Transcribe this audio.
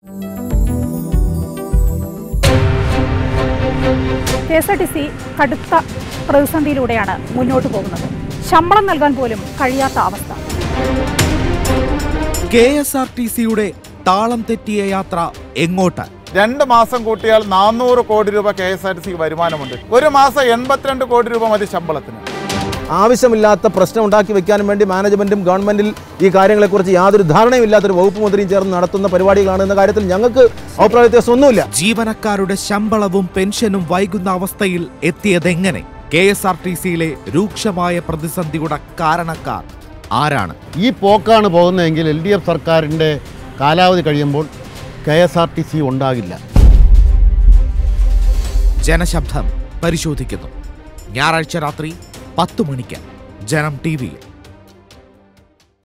K S R T C കടുത്ത പ്രതിസന്ധിയിലൂടെയാണ് മുന്നോട്ട് പോകുന്നത് ശമ്പളം നൽകാൻ പോലും കഴിയാത്ത അവസ്ഥ കെ എസ് ആർ ടി സിയുടെ താളം തെറ്റിയ യാത്ര എങ്ങോട്ട് രണ്ട് മാസം കൂട്ടിയാൽ നാനൂറ് കോടി രൂപ കെ എസ് ആർ ടി സിക്ക് വരുമാനമുണ്ട് ഒരു മാസം എൺപത്തിരണ്ട് കോടി രൂപ മതി ശമ്പളത്തിന് ആവശ്യമില്ലാത്ത പ്രശ്നം ഉണ്ടാക്കി വെക്കാനും വേണ്ടി മാനേജ്മെന്റും ഗവൺമെന്റിൽ ഈ കാര്യങ്ങളെക്കുറിച്ച് യാതൊരു ധാരണയും ഇല്ലാത്തൊരു വകുപ്പ് മന്ത്രിയും ചേർന്ന് നടത്തുന്ന പരിപാടികളാണ് എന്ന കാര്യത്തിൽ ഞങ്ങൾക്ക് അഭിപ്രായ വ്യത്യാസമൊന്നുമില്ല ജീവനക്കാരുടെ ശമ്പളവും പെൻഷനും വൈകുന്ന അവസ്ഥയിൽ എത്തിയതെങ്ങനെ കെ എസ് ആർ ടി സിയിലെ രൂക്ഷമായ പ്രതിസന്ധിയുടെ കാരണക്കാർ ആരാണ് ഈ പോക്കാണ് പോകുന്നതെങ്കിൽ എൽ ഡി എഫ് സർക്കാരിൻ്റെ കാലാവധി കഴിയുമ്പോൾ K S R T C ഉണ്ടാകില്ല ജനശബ്ദം പരിശോധിക്കുന്നു ഞായറാഴ്ച രാത്രി പത്തു മണിക്ക് ജനം ടി വിയിൽ